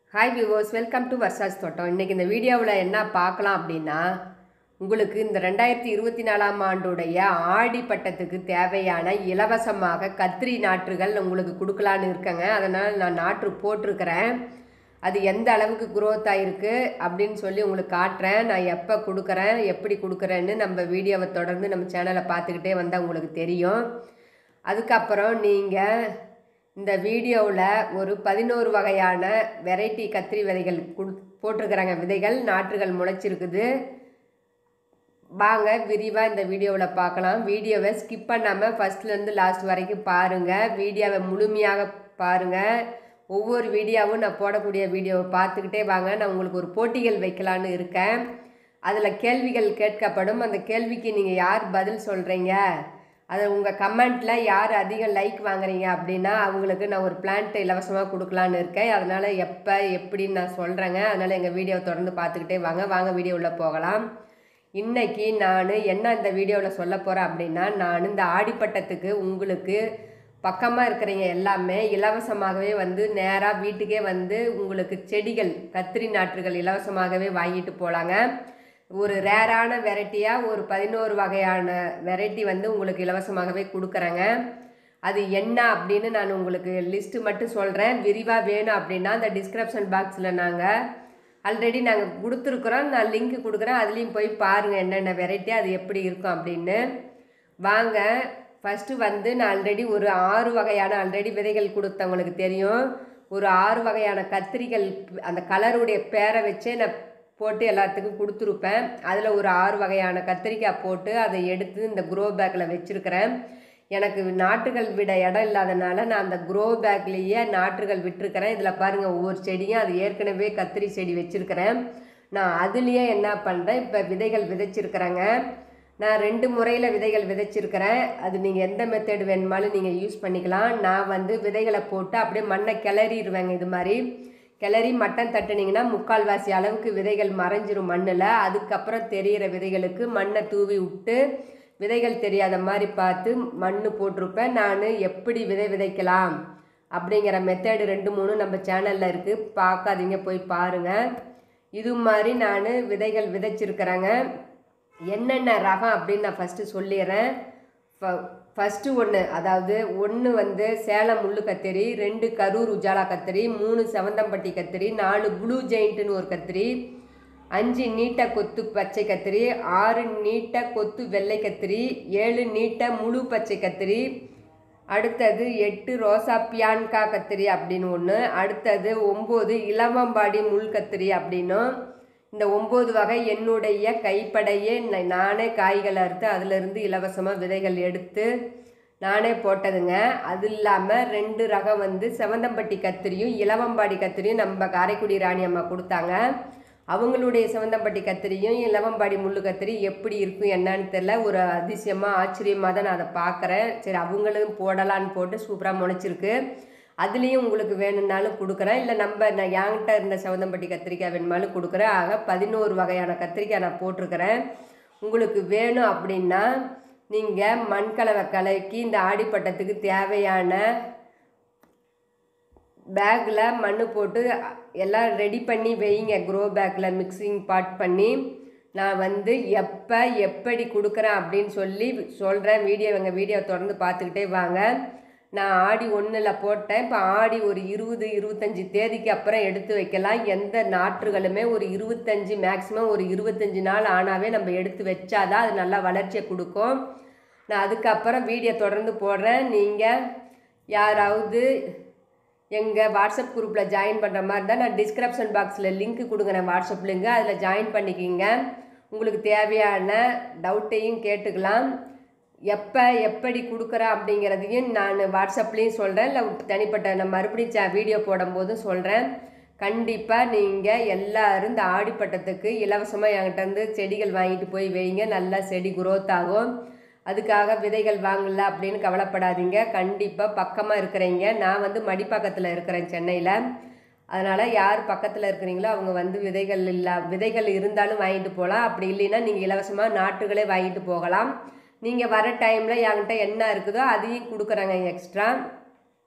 hi viewers welcome to Varsha's தோட்டம் இன்றைக்கி இந்த வீடியோவில் என்ன பார்க்கலாம் அப்படின்னா உங்களுக்கு இந்த ரெண்டாயிரத்தி இருபத்தி நாலாம் ஆண்டுடைய ஆடி பட்டத்துக்கு தேவையான இலவசமாக கத்திரி நாற்றுகள் உங்களுக்கு கொடுக்கலான்னு இருக்கேங்க அதனால் நான் நாற்று போட்டிருக்கிறேன் அது எந்த அளவுக்கு growth ஆகிருக்கு அப்படின்னு சொல்லி உங்களுக்கு காட்டுறேன் நான் எப்போ கொடுக்குறேன் எப்படி கொடுக்குறேன்னு நம்ம வீடியோவை தொடர்ந்து நம்ம சேனலை பார்த்துக்கிட்டே வந்தால் உங்களுக்கு தெரியும் அதுக்கப்புறம் நீங்கள் இந்த வீடியோவில் ஒரு பதினோரு வகையான வெரைட்டி கத்திரி விதைகள் கொடு போட்டிருக்கிறாங்க விதைகள் நாற்றுகள் முளைச்சிருக்குது வாங்க விரிவாக இந்த வீடியோவில் பார்க்கலாம் வீடியோவை ஸ்கிப் பண்ணாமல் ஃபஸ்ட்லேருந்து லாஸ்ட் வரைக்கும் பாருங்கள் வீடியோவை முழுமையாக பாருங்கள் ஒவ்வொரு வீடியோவும் நான் போடக்கூடிய வீடியோவை பார்த்துக்கிட்டே வாங்க நான் உங்களுக்கு ஒரு போட்டிகள் வைக்கலான்னு இருக்கேன் அதில் கேள்விகள் கேட்கப்படும் அந்த கேள்விக்கு நீங்கள் யார் பதில் சொல்கிறீங்க அதை உங்கள் கமெண்ட்டில் யார் அதிக லைக் வாங்குறீங்க அப்படின்னா அவங்களுக்கு நான் ஒரு பிளான்ட் இலவசமாக கொடுக்கலான்னு இருக்கேன் அதனால் எப்போ எப்படின்னு நான் சொல்கிறேங்க அதனால் எங்கள் வீடியோ தொடர்ந்து பார்த்துக்கிட்டே வாங்க வாங்க வீடியோவில் போகலாம் இன்னைக்கு நான் என்ன இந்த வீடியோவில் சொல்ல போகிறேன் அப்படின்னா நான் இந்த ஆடிப்பட்டத்துக்கு உங்களுக்கு பக்கமாக இருக்கிறீங்க எல்லாமே இலவசமாகவே வந்து நேராக வீட்டுக்கே வந்து உங்களுக்கு செடிகள் கத்திரி நாற்றுகள் இலவசமாகவே வாங்கிட்டு போகலாங்க ஒரு ரேரான வெரைட்டியாக ஒரு பதினோரு வகையான வெரைட்டி வந்து உங்களுக்கு இலவசமாகவே கொடுக்குறேங்க அது என்ன அப்படின்னு நான் உங்களுக்கு லிஸ்ட்டு மட்டும் சொல்கிறேன் விரிவாக வேணும் அப்படின்னா அந்த டிஸ்கிரிப்ஷன் பாக்ஸில் நாங்கள் ஆல்ரெடி நாங்கள் கொடுத்துருக்குறோம் நான் லிங்க் கொடுக்குறேன் அதுலேயும் போய் பாருங்கள் என்னென்ன வெரைட்டி அது எப்படி இருக்கும் அப்படின்னு வாங்க ஃபஸ்ட்டு வந்து நான் ஆல்ரெடி ஒரு ஆறு வகையான ஆல்ரெடி விதைகள் கொடுத்தவங்களுக்கு தெரியும் ஒரு ஆறு வகையான கத்திரிகள் அந்த கலருடைய பேரை வச்சே நான் போட்டு எல்லாத்துக்கும் கொடுத்துருப்பேன் அதில் ஒரு ஆறு வகையான கத்திரிக்காய் போட்டு அதை எடுத்து இந்த க்ரோ பேக்கில் வச்சுருக்கிறேன் எனக்கு நாற்றுகள் விட இடம் இல்லாதனால நான் அந்த க்ரோ பேக்லேயே நாற்றுகள் விட்டுருக்கிறேன் இதில் பாருங்கள் ஒவ்வொரு செடியும் அது ஏற்கனவே கத்திரி செடி வச்சுருக்கிறேன் நான் அதுலேயே என்ன பண்ணுறேன் இப்போ விதைகள் விதைச்சிருக்கிறேங்க நான் ரெண்டு முறையில் விதைகள் விதைச்சிருக்கிறேன் அது நீங்கள் எந்த மெத்தட் வேணுமாலும் நீங்கள் யூஸ் பண்ணிக்கலாம் நான் வந்து விதைகளை போட்டு அப்படியே மண்ணை கிளறிடுவேங்க இது மாதிரி கிளறி மட்டன் தட்டுனீங்கன்னா முக்கால்வாசி அளவுக்கு விதைகள் மறைஞ்சிரும் மண்ணில் அதுக்கப்புறம் தெரிகிற விதைகளுக்கு மண்ணை தூவி விட்டு விதைகள் தெரியாத மாதிரி பார்த்து மண் போட்டிருப்பேன் நான் எப்படி விதை விதைக்கலாம் அப்படிங்கிற மெத்தேடு ரெண்டு மூணு நம்ம சேனலில் இருக்குது பார்க்காதீங்க போய் பாருங்கள் இது மாதிரி நான் விதைகள் விதைச்சிருக்கிறேங்க என்னென்ன ரகம் அப்படின்னு நான் ஃபஸ்ட்டு சொல்லிடுறேன் ஃபஸ்ட்டு ஒன்று அதாவது ஒன்று வந்து சேலம் முள்ளு கத்திரி ரெண்டு கரூர் உஜாலா கத்திரி மூணு செவந்தம்பட்டி கத்திரி நாலு ப்ளூ ஜெயிண்ட்டுன்னு ஒரு கத்திரி அஞ்சு நீட்ட கொத்து பச்சை கத்திரி ஆறு நீட்ட கொத்து வெள்ளை கத்திரி ஏழு நீட்ட முழு பச்சை கத்திரி அடுத்தது எட்டு ரோசா பியான்கா கத்திரி அப்படின்னு ஒன்று அடுத்தது ஒம்பது இளவம்பாடி முள் கத்திரி அப்படின்னும் இந்த ஒம்பது வகை என்னுடைய கைப்படையே நானே காய்கள் அறுத்து அதிலிருந்து இலவசமாக விதைகள் எடுத்து நானே போட்டதுங்க அது இல்லாமல் ரெண்டு ரகம் வந்து செவந்தம்பட்டி கத்திரியும் இளவம்பாடி கத்திரியும் நம்ம காரைக்குடி ராணி அம்மா கொடுத்தாங்க அவங்களுடைய செவந்தம்பட்டி கத்திரியும் இளவம்பாடி முள்ளு கத்திரி எப்படி இருக்கும் என்னன்னு தெரில ஒரு அதிசயமாக ஆச்சரியமாக தான் நான் அதை பார்க்குறேன் சரி அவங்களும் போடலான்னு போட்டு சூப்பராக முளைச்சிருக்கு அதுலேயும் உங்களுக்கு வேணும்னாலும் கொடுக்குறேன் இல்லை நம்ம நான் என்கிட்ட இருந்த செவந்தம்பட்டி கத்திரிக்காய் வேணுமாலும் கொடுக்குறேன் ஆக பதினோரு வகையான கத்திரிக்காய் நான் போட்டிருக்கிறேன் உங்களுக்கு வேணும் அப்படின்னா நீங்கள் மண்கலவை கலக்கி இந்த ஆடிப்பட்டத்துக்கு தேவையான பேக்கில் மண் போட்டு எல்லாம் ரெடி பண்ணி வைங்க க்ரோ பேக்கில் மிக்சிங் பாட் பண்ணி நான் வந்து எப்போ எப்படி கொடுக்குறேன் அப்படின்னு சொல்லி சொல்கிறேன் வீடியோ எங்கள் வீடியோ தொடர்ந்து பார்த்துக்கிட்டே வாங்க நான் ஆடி ஒன்றில் போட்டேன் இப்போ ஆடி ஒரு இருபது இருபத்தஞ்சி தேதிக்கு அப்புறம் எடுத்து வைக்கலாம் எந்த நாற்றுகளுமே ஒரு இருபத்தஞ்சி மேக்ஸிமம் ஒரு இருபத்தஞ்சி நாள் ஆனாவே நம்ம எடுத்து வச்சாதான் அது நல்லா வளர்ச்சியை கொடுக்கும் நான் அதுக்கப்புறம் வீடியோ தொடர்ந்து போடுறேன் நீங்கள் யாராவது எங்கள் வாட்ஸ்அப் குரூப்பில் ஜாயின் பண்ணுற மாதிரி இருந்தால் நான் டிஸ்கிரிப்ஷன் பாக்ஸில் லிங்க் கொடுக்குறேன் வாட்ஸ்அப் லிங்க் அதில் ஜாயின் பண்ணிக்கிங்க உங்களுக்கு தேவையான டவுட்டையும் கேட்டுக்கலாம் எப்போ எப்படி கொடுக்குறேன் அப்படிங்கிறதையும் நான் வாட்ஸ்அப்லேயும் சொல்கிறேன் இல்லை தனிப்பட்ட நான் மறுபடியும் சே வீடியோ போடும்போதும் சொல்கிறேன் கண்டிப்பாக நீங்கள் எல்லோரும் இந்த ஆடிப்பட்டத்துக்கு இலவசமாக என்கிட்ட இருந்து செடிகள் வாங்கிட்டு போய் வைங்க நல்லா செடி குரோத் ஆகும் அதுக்காக விதைகள் வாங்கல அப்படின்னு கவலைப்படாதீங்க கண்டிப்பாக பக்கமாக இருக்கிறீங்க நான் வந்து மடிப்பக்கத்தில் இருக்கிறேன் சென்னையில் அதனால் யார் பக்கத்தில் இருக்கிறீங்களோ அவங்க வந்து விதைகள் இல்லா விதைகள் இருந்தாலும் வாங்கிட்டு போகலாம் அப்படி இல்லைன்னா நீங்கள் இலவசமாக நாட்டுகளே வாங்கிட்டு போகலாம் நீங்கள் வர டைமில் என்கிட்ட என்ன இருக்குதோ அதையும் கொடுக்குறேங்க எக்ஸ்ட்ரா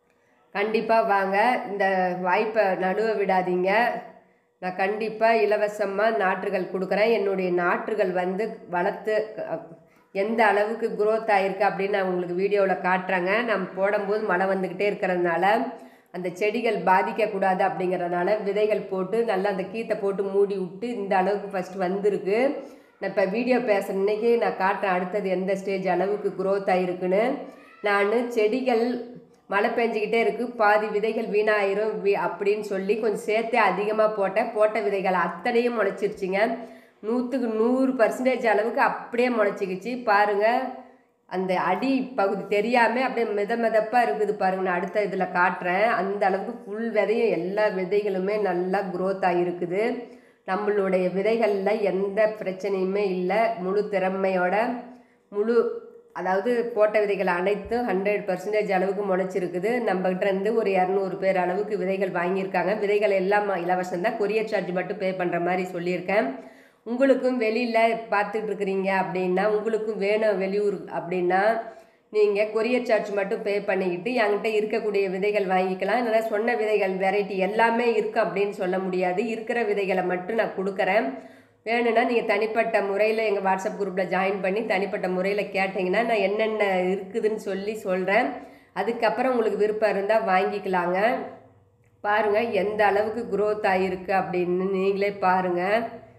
கண்டிப்பாக வாங்க இந்த வாய்ப்பை நடுவ விடாதீங்க நான் கண்டிப்பாக இலவசமாக நாற்றுகள் கொடுக்குறேன் என்னுடைய நாற்றுகள் வந்து வளர்த்து அஹ், எந்த அளவுக்கு growth ஆயிருக்கு அப்படின்னு நான் உங்களுக்கு வீடியோவில் காட்டுறேங்க நம்ம போடும்போது மழை வந்துக்கிட்டே இருக்கிறதுனால அந்த செடிகள் பாதிக்கக்கூடாது அப்படிங்கிறதுனால விதைகள் போட்டு நல்லா அந்த கீத்தை போட்டு மூடி விட்டு இந்த அளவுக்கு ஃபஸ்ட் வந்திருக்கு நான் இப்போ வீடியோ பேசுகிற இன்னைக்கு நான் காட்டுறேன் அடுத்தது எந்த ஸ்டேஜ் அளவுக்கு growth ஆயிருக்குன்னு நான் செடிகள் மழை பெஞ்சிக்கிட்டே இருக்கு பாதி விதைகள் வீணாயிரும் வி அப்படின்னு சொல்லி கொஞ்சம் சேர்த்தே அதிகமாக போட்டேன் போட்ட விதைகள் அத்தனையும் முளைச்சிருச்சுங்க நூற்றுக்கு நூறு பர்சன்டேஜ் அளவுக்கு அப்படியே முளைச்சிக்கிச்சு பாருங்கள் அந்த அடி பகுதி தெரியாமல் அப்படியே மித மிதப்பாக இருக்குது பாருங்க நான் அடுத்த இதில் காட்டுறேன் அந்த அளவுக்கு ஃபுல் விதையும் எல்லா விதைகளுமே நல்லா growth ஆகிருக்குது நம்மளுடைய விதைகளில் எந்த பிரச்சனையுமே இல்லை முழு திறமையோட முழு அதாவது போட்ட விதைகள் அனைத்தும் ஹண்ட்ரட் பர்சன்டேஜ் அளவுக்கு முளைச்சிருக்குது நம்மகிட்ட இருந்து ஒரு இரநூறு பேர் அளவுக்கு விதைகள் வாங்கியிருக்காங்க விதைகள் எல்லாம் இலவசம் தான் கொரியர் சார்ஜ் மட்டும் பே பண்ணுற மாதிரி சொல்லியிருக்கேன் உங்களுக்கும் வெளியில் பார்த்துட்டு இருக்கிறீங்க அப்படின்னா உங்களுக்கும் வேணும் வெளியூர் அப்படின்னா நீங்கள் கொரியர் சார்ஜ் மட்டும் பே பண்ணிக்கிட்டு என்கிட்ட இருக்கக்கூடிய விதைகள் வாங்கிக்கலாம் இல்லைன்னா சொன்ன விதைகள் வெரைட்டி எல்லாமே இருக்குது அப்படின்னு சொல்ல முடியாது இருக்கிற விதைகளை மட்டும் நான் கொடுக்குறேன் வேணும்னா நீங்கள் தனிப்பட்ட முறையில் எங்கள் வாட்ஸ்அப் குரூப்பில் ஜாயின் பண்ணி தனிப்பட்ட முறையில் கேட்டிங்கன்னா நான் என்னென்ன இருக்குதுன்னு சொல்லி சொல்கிறேன் அதுக்கப்புறம் உங்களுக்கு விருப்பம் இருந்தால் வாங்கிக்கலாங்க பாருங்கள் எந்த அளவுக்கு growth ஆகிருக்கு அப்படின்னு நீங்களே பாருங்கள்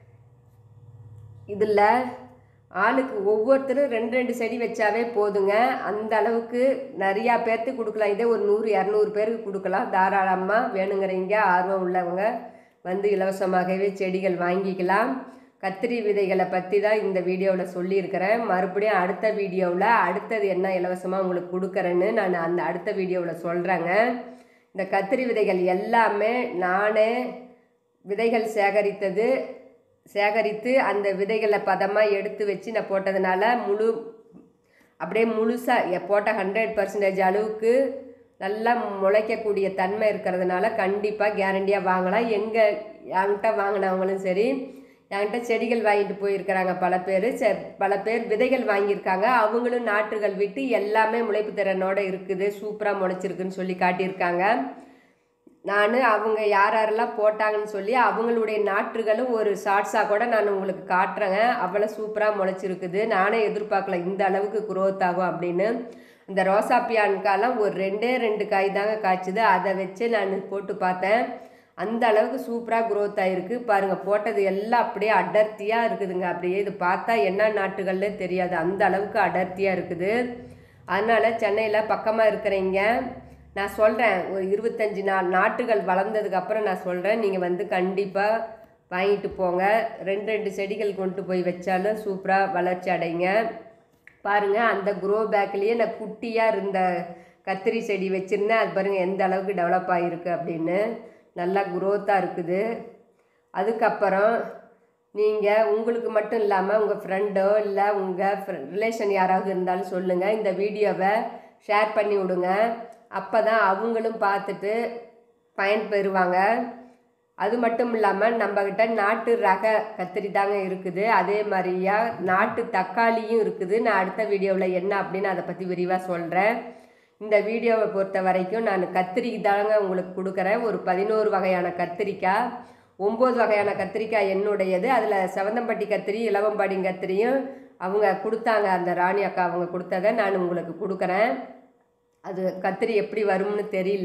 இதில் ஆளுக்கு ஒவ்வொருத்தரும் ரெண்டு ரெண்டு செடி வச்சாவே போதுங்க அந்த அளவுக்கு நிறையா பேர்த்துக்கு கொடுக்கலாம் இதே ஒரு நூறு இரநூறு பேருக்கு கொடுக்கலாம் தாராளமாக வேணுங்கிறீங்க ஆர்வம் உள்ளவங்க வந்து இலவசமாகவே செடிகள் வாங்கிக்கலாம் கத்திரி விதைகளை பற்றி தான் இந்த வீடியோவில் சொல்லியிருக்கிறேன் மறுபடியும் அடுத்த வீடியோவில் அடுத்தது என்ன இலவசமாக உங்களுக்கு கொடுக்குறேன்னு நான் அந்த அடுத்த வீடியோவில் சொல்கிறேங்க இந்த கத்திரி விதைகள் எல்லாமே நானே விதைகள் சேகரித்தது சேகரித்து அந்த விதைகளை பதமாக எடுத்து வச்சு நான் போட்டதுனால முழு அப்படியே முழுசாக போட்ட ஹண்ட்ரட் பர்சன்டேஜ் அளவுக்கு நல்லா முளைக்கக்கூடிய தன்மை இருக்கிறதுனால கண்டிப்பாக கேரண்டியாக வாங்கலாம் எங்கே என்கிட்ட வாங்கினவங்களும் சரி என்கிட்ட செடிகள் வாங்கிட்டு போயிருக்கிறாங்க பல பேர் பல பேர் விதைகள் வாங்கியிருக்காங்க அவங்களும் நாற்றுகள் விட்டு எல்லாமே முளைப்பு திறனோட இருக்குது சூப்பராக முளைச்சிருக்குன்னு சொல்லி காட்டியிருக்காங்க நான் அவங்க யார் யாரெல்லாம் போட்டாங்கன்னு சொல்லி அவங்களுடைய நாற்றுகளும் ஒரு ஷார்ட்ஸாக கூட நான் உங்களுக்கு காட்டுறேங்க அவ்வளோ சூப்பராக முளைச்சிருக்குது நானே எதிர்பார்க்கல இந்த அளவுக்கு growth ஆகும் அப்படின்னு இந்த ரோசா பியான்காலாம் ஒரு ரெண்டே ரெண்டு காய் தாங்க காய்ச்சுது அதை வச்சு நான் போட்டு பார்த்தேன் அந்த அளவுக்கு சூப்பராக growth ஆகிருக்கு பாருங்கள் போட்டது எல்லாம் அப்படியே அடர்த்தியாக இருக்குதுங்க அப்படியே இது பார்த்தா என்ன நாட்டுகள்னே தெரியாது அந்த அளவுக்கு அடர்த்தியாக இருக்குது அதனால் சென்னையில் பக்கமாக இருக்கிறீங்க நான் சொல்கிறேன் ஒரு இருபத்தஞ்சி நாள் நாட்டுகள் வளர்ந்ததுக்கு அப்புறம் நான் சொல்கிறேன் நீங்கள் வந்து கண்டிப்பாக வாங்கிட்டு போங்க ரெண்டு ரெண்டு செடிகள் கொண்டு போய் வச்சாலும் சூப்பராக வளர்ச்சி அடைங்க பாருங்கள் அந்த க்ரோ பேக்லேயே நான் குட்டியாக இருந்த கத்திரி செடி வச்சுருந்தேன் அது பாருங்கள் எந்த அளவுக்கு டெவலப் ஆகிருக்கு அப்படின்னு நல்லா குரோத்தாக இருக்குது அதுக்கப்புறம் நீங்கள் உங்களுக்கு மட்டும் இல்லாமல் உங்கள் ஃப்ரெண்டோ இல்லை உங்கள் ரிலேஷன் யாராவது இருந்தாலும் சொல்லுங்கள் இந்த வீடியோவை ஷேர் பண்ணி விடுங்க அப்போ தான் அவங்களும் பார்த்துட்டு பயன் பெறுவாங்க அது மட்டும் இல்லாமல் நம்மக்கிட்ட நாட்டு ரக கத்திரி தாங்க இருக்குது அதே மாதிரியா நாட்டு தக்காளியும் இருக்குது நான் அடுத்த வீடியோவில் என்ன அப்படின்னு அதை பற்றி விரிவாக சொல்கிறேன் இந்த வீடியோவை பொறுத்த வரைக்கும் நான் கத்திரி தாங்க உங்களுக்கு கொடுக்குறேன் ஒரு பதினோரு வகையான கத்திரிக்காய் ஒம்பது வகையான கத்திரிக்காய் என்னுடையது அதில் செவந்தம்பட்டி கத்திரி இளவம்பாடி கத்திரியும் அவங்க கொடுத்தாங்க அந்த ராணி அக்கா அவங்க கொடுத்ததை நான் உங்களுக்கு கொடுக்குறேன் அது கத்திரி எப்படி வரும்னு தெரியல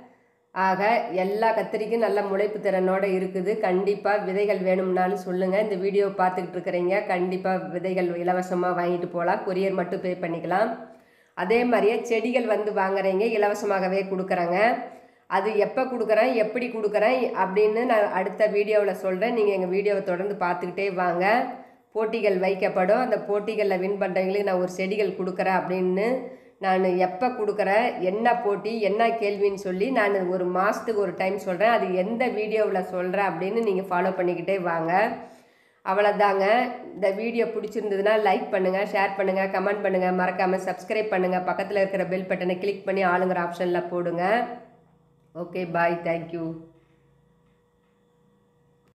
ஆக எல்லா கத்திரிக்கும் நல்ல முளைப்பு திறனோடு இருக்குது கண்டிப்பாக விதைகள் வேணும்னாலும் சொல்லுங்கள் இந்த வீடியோ பார்த்துக்கிட்டு இருக்கிறீங்க கண்டிப்பாக விதைகள் இலவசமாக வாங்கிட்டு போகலாம் கொரியர் மட்டும் பே பண்ணிக்கலாம் அதே மாதிரியே செடிகள் வந்து வாங்குறீங்க இலவசமாகவே கொடுக்குறேங்க அது எப்போ கொடுக்குறேன் எப்படி கொடுக்குறேன் அப்படின்னு நான் அடுத்த வீடியோவில் சொல்கிறேன் நீங்கள் எங்கள் வீடியோவை தொடர்ந்து பார்த்துக்கிட்டே வாங்க போட்டிகள் வைக்கப்படும் அந்த போட்டிகளில் வின் பண்ணுறவங்களுக்கு நான் ஒரு செடிகள் கொடுக்குறேன் அப்படின்னு நான் எப்போ கொடுக்குறேன் என்ன போட்டி என்ன கேள்வின்னு சொல்லி நான் ஒரு மாதத்துக்கு ஒரு டைம் சொல்கிறேன் அது எந்த வீடியோவில் சொல்கிறேன் அப்படின்னு நீங்கள் ஃபாலோ பண்ணிக்கிட்டே வாங்க அவ்வளோதாங்க இந்த வீடியோ பிடிச்சிருந்ததுன்னா லைக் பண்ணுங்கள் ஷேர் பண்ணுங்கள் கமெண்ட் பண்ணுங்கள் மறக்காமல் சப்ஸ்கிரைப் பண்ணுங்கள் பக்கத்தில் இருக்கிற பெல் பட்டனை கிளிக் பண்ணி ஆளுங்கிற ஆப்ஷனில் போடுங்க ஓகே பாய் தேங்க்யூ